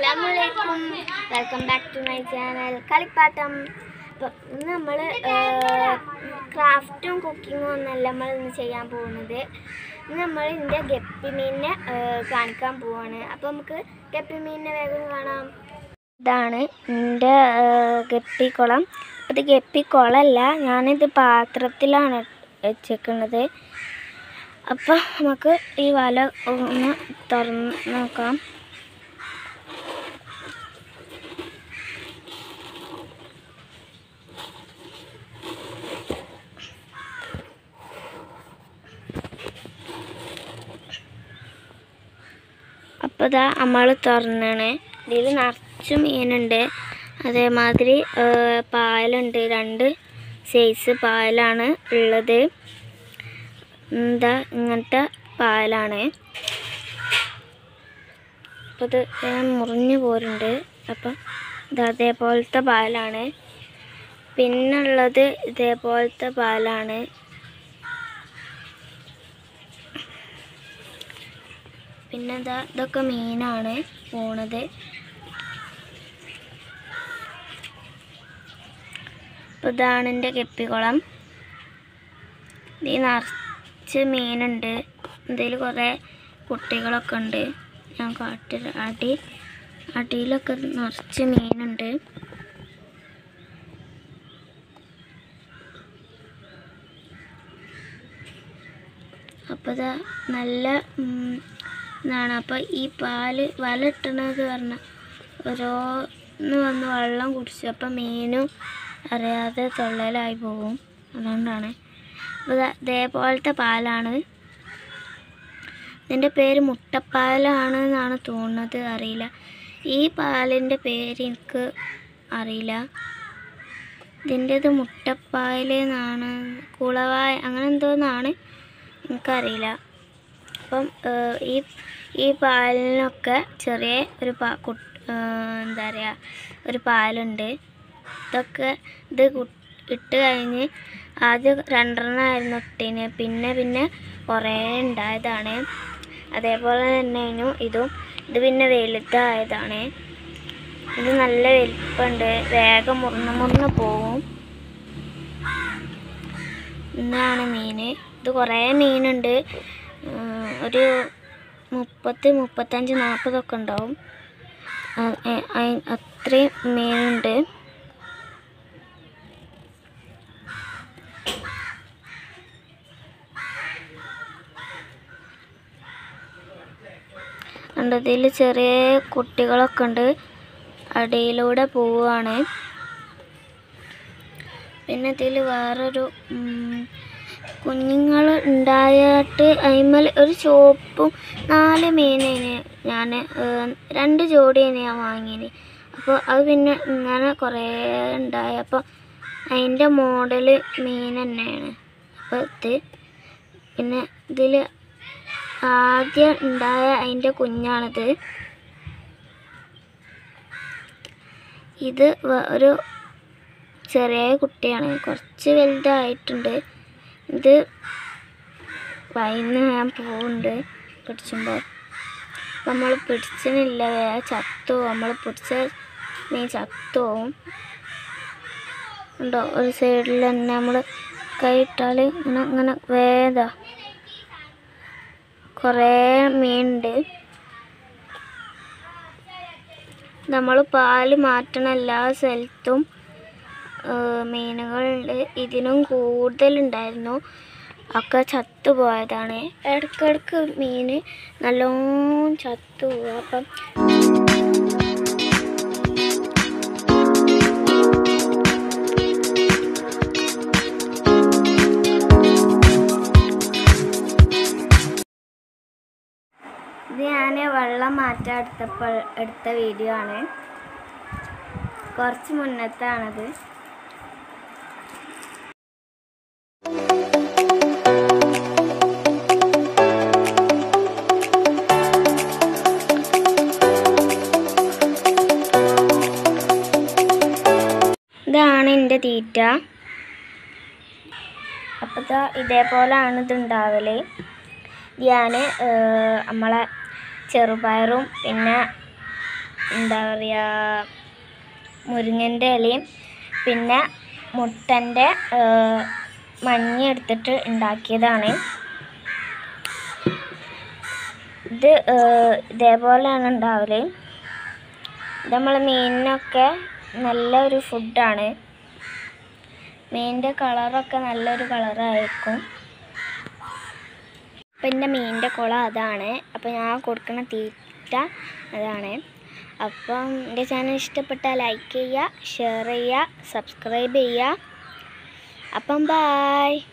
അസ്സലാമലൈക്കും welcome back to my channel കളിപ്പാട്ടം അപ്പം ഇന്ന് നമ്മൾ ക്രാഫ്റ്റും കുക്കിങ്ങും ഒന്നല്ല നമ്മൾ ഇന്ന് ചെയ്യാൻ പോകുന്നത് ഇന്ന് നമ്മൾ ഇതിൻ്റെ ഗപ്പി മീനിനെ ഏഹ്, കാണിക്കാൻ പോവാണ് അപ്പോൾ നമുക്ക് ഗപ്പി മീനിനെ വേഗം കാണാം ഇതാണ് എൻ്റെ ഗപ്പിക്കുളം ഇത് ഗപ്പിക്കുളമല്ല ഞാനിത് പാത്രത്തിലാണ് വെച്ചേക്കുന്നത് അപ്പോൾ നമുക്ക് ഈ വല ഒന്ന് തുറന്ന് നോക്കാം അപ്പോൾ ഇതാ നമ്മൾ തുറന്നാണ് ഇതിൽ നിറച്ച് മീനുണ്ട് അതേമാതിരി ഏഹ്, പായലുണ്ട് രണ്ട് സൈസ് പായലാണ് ഉള്ളത് എന്താ ഇങ്ങനത്തെ പായലാണ് അപ്പോൾ ഇത് ഞാൻ മുറിഞ്ഞു പോരുന്നുണ്ട് അപ്പം ഇത് അതേപോലത്തെ പാലാണ് പിന്നുള്ളത് ഇതേപോലത്തെ പാലാണ് പിന്നെ ഇതാ ഇതൊക്കെ മീനാണ് പോണത് അപ്പോൾ ഇതാണ് എൻ്റെ കെപ്പിക്കുളം ഇതിൽ നിറച്ച് മീനുണ്ട് ഇതിൽ കുറേ കുട്ടികളൊക്കെ ഉണ്ട് ഞാൻ കാട്ടി അടി അടിയിലൊക്കെ നിറച്ച് മീനുണ്ട് അപ്പോൾ ഇതാ നല്ല ഉം, ഇതാണ് അപ്പോൾ ഈ പാല് വല ഇട്ടണത് പറഞ്ഞാൽ ഓരോന്ന് വന്ന് വെള്ളം കുടിച്ചു അപ്പം മീനും അറിയാതെ തൊള്ളയിലായി പോകും അതുകൊണ്ടാണ് അപ്പോൾ ദാ ഇതേപോലത്തെ പാലാണ് ഇതിൻ്റെ പേര് മുട്ടപ്പാലാണ് എന്നാണ് തോന്നുന്നത് അറിയില്ല ഈ പാലിൻ്റെ പേര് എനിക്ക് അറിയില്ല ഇതിൻ്റേത് മുട്ടപ്പായൽ എന്നാണ് കുളവായ അങ്ങനെ എന്തോന്നാണ് എനിക്കറിയില്ല അപ്പം ഏഹ്, ഈ ഈ പാലിനൊക്കെ ചെറിയ ഒരു പാ കു ഏഹ്, എന്താ പറയുക ഒരു പാലുണ്ട് ഇതൊക്കെ ഇത് കു- ഇട്ട് കഴിഞ്ഞ് ആദ്യം രണ്ടെണ്ണമായിരുന്നു ഇട്ടിന് പിന്നെ പിന്നെ കുറേ ഉണ്ടായതാണ് അതേപോലെ തന്നെയായിരുന്നു ഇതും ഇത് പിന്നെ വലുതായതാണ് ഇത് നല്ല വലിപ്പമുണ്ട് വേഗം മുറിഞ്ഞ് മുറിഞ്ഞ് പോവും ഇന്നാണ് മീൻ ഇത് കുറേ മീനുണ്ട് ഉം, ഒരു മുപ്പത്ത് മുപ്പത്തഞ്ച് നാൽപ്പതൊക്കെ ഉണ്ടാവും അ- എ- അയ്- അത്രയും മീനുണ്ട് ഉണ്ട് ഇതിൽ ചെറിയ കുട്ടികളൊക്കെ ഉണ്ട് അടിയിലൂടെ പോവുകയാണ് പിന്നെ ഇതിൽ വേറൊരു കുഞ്ഞുങ്ങൾ ഉണ്ടായിട്ട് അതിന്മേൽ ഒരു ചോപ്പും നാല് മീനിന് ഞാൻ രണ്ട് ജോഡിയാണ് ഞാൻ വാങ്ങിയത് അപ്പോൾ അത് പിന്നെ ഇങ്ങനെ കുറേ ഉണ്ടായി അപ്പോൾ അതിൻ്റെ മോഡൽ മീൻ തന്നെയാണ് അപ്പോൾ ഇത് പിന്നെ ഇതിൽ ആദ്യം ഉണ്ടായ അതിൻ്റെ കുഞ്ഞാണിത് ഇത് വ- ഒരു ചെറിയ കുട്ടിയാണ് കുറച്ച് വലുതായിട്ടുണ്ട് ഇത് വൈന്ന് ഞാൻ പോകുന്നുണ്ട് പിടിച്ചുമ്പോൾ നമ്മൾ പിടിച്ചിനില്ല വേഗം ചത്തു നമ്മൾ പിടിച്ച മീൻ ചത്തുപോവും ഉണ്ടോ ഒരു സൈഡിൽ തന്നെ നമ്മൾ കൈയിട്ടാൽ ഇങ്ങനെ ഇങ്ങനെ വേദ കുറേ മീനുണ്ട് നമ്മൾ പാല് മാറ്റണ എല്ലാ സ്ഥലത്തും ഏഹ്, മീനുകളുണ്ട് ഇതിനും കൂടുതലുണ്ടായിരുന്നു ഒക്കെ ചത്തുപോയതാണ് ഇടയ്ക്കിടയ്ക്ക് മീൻ നല്ലോണം ചത്തുപോകും അപ്പം ഇത് ഞാൻ വെള്ളം മാറ്റാൻ എടുത്തപ്പോൾ എടുത്ത വീഡിയോ ആണ് കുറച്ച് മുന്നത്താണത് ഇതാണ് എൻ്റെ തീറ്റ അപ്പോൾ ഇതാ ഇതേപോലെയാണ് ഇത് ഉണ്ടാവല് ഞാൻ നമ്മളെ ചെറുപയറും പിന്നെ എന്താ പറയുക മുരിങ്ങൻ്റെ ഇലയും പിന്നെ മുട്ടൻ്റെ മഞ്ഞ എടുത്തിട്ട് ഉണ്ടാക്കിയതാണ് ഇത് ഏഹ്, ഇതേപോലെയാണ് ഉണ്ടാവല് ഇത് നമ്മൾ മീനിനൊക്കെ നല്ലൊരു ഫുഡാണ് മീനിൻ്റെ കളറൊക്കെ നല്ലൊരു കളറായിരിക്കും അപ്പം എൻ്റെ മീനിൻ്റെ കുളം അതാണ് അപ്പം ഞാൻ കൊടുക്കുന്ന തീറ്റ അതാണ് അപ്പം എൻ്റെ ചാനൽ ഇഷ്ടപ്പെട്ടാൽ ലൈക്ക് ചെയ്യുക ഷെയർ ചെയ്യുക സബ്സ്ക്രൈബ് ചെയ്യുക അപ്പം ബായ്